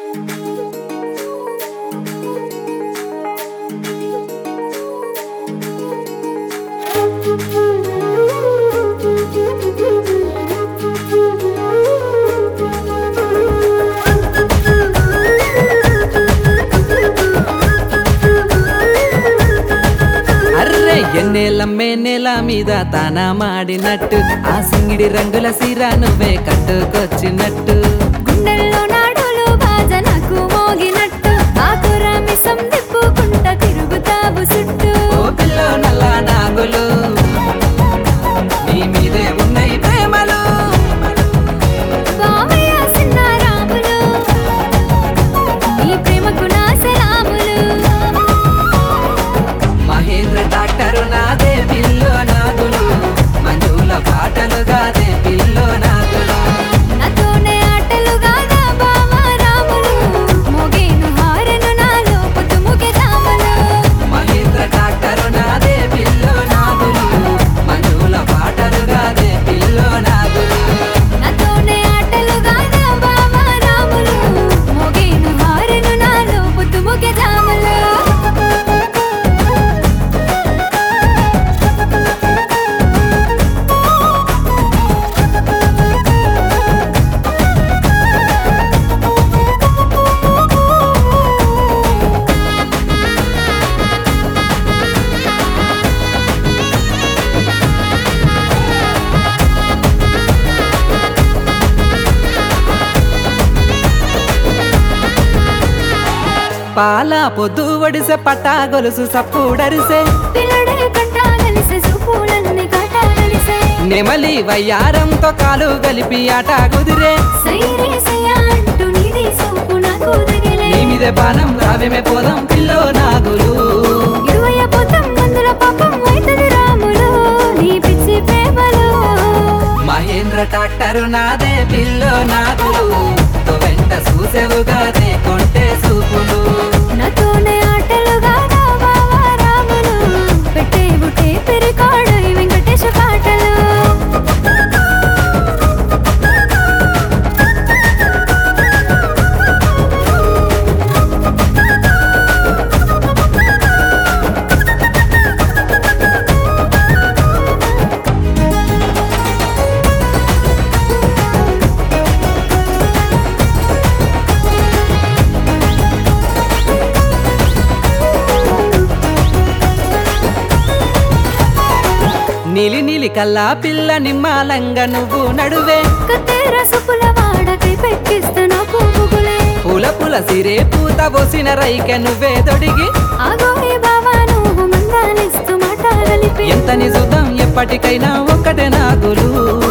array ఎన్నేలమ్మే నేల మీద తానా మాడినట్టు ఆ సింగిడి రంగుల సీర నువ్వే కట్టుకొచ్చినట్టు గుండెల్లో నాడులు బాజనకు మోగినట్టు ఆకుర మిసం తిప్పుకుంట తిరుగుతావు చుట్టూ ఓ పిల్లో నల్ల నాగులు నీ మీదే ఉన్నాయి ప్రేమలు బావయ్య సిన్న రాములు నీ ప్రేమకు నా సలాములు మహేంద్ర డాక్టరు నాదే పిల్లో నాగులు మంజుల పాటలు గాదే పిల్లో నాగులు నాతోనే ఆటలుగానా బావ రాములు మోగేను హారను నాలో పొద్దుముకే జాములు మహేంద్ర డాక్టరు నాదే పిల్లో నాగులు మంజుల పాటలు గాదే పిల్లో నాగులు నాతోనే ఆటలుగానా బావ రాములు మోగేను హారను నాలో పొద్దుముకే జాములు పాల పొద్దు ఒడిసె పట్టా గొలుసు సప్పుడరిసే పిల్లడే కంటా కలిసే చూపులన్నీ కాటాలిసే నెమలి వయ్యారంతో కాలు గలిపి ఆట కుదిరే సైరే సయ్యా అంటూ నీది సోపు నాకు తగిలే నీ మీద బాణం రావేమే పోదాం పిల్లో నాగులు ఇరువయ్య పోతం మందుల పాపం అయితది రాములు నీ పిచ్చి ప్రేమలో మహేంద్ర డాక్టరు నాదే పిల్లో నాగులు తో వెంట చూసేవుగాదే కొంటే సూపులు నాతోనే ఆటలుగా నా బావ రాములు పెట్టే బుట్టే పెరికాడు ఈ వెంకటేశ పాటలు నీలి నీలి కల్లా పిల్ల నిమ్మాలంగా నువ్వు నడువే కత్తెర సుపుల వాడకై పెట్టిస్తే నాకు బుగులే పూల పూల సిరే పూత పోసిన రైక నువ్వే తొడిగి ఆగోయే బావా నువ్వు మందాలిస్తూ మాట కలిపి ఎంత నిజుదాం ఎప్పటికైనా ఒక్కటే నాగులు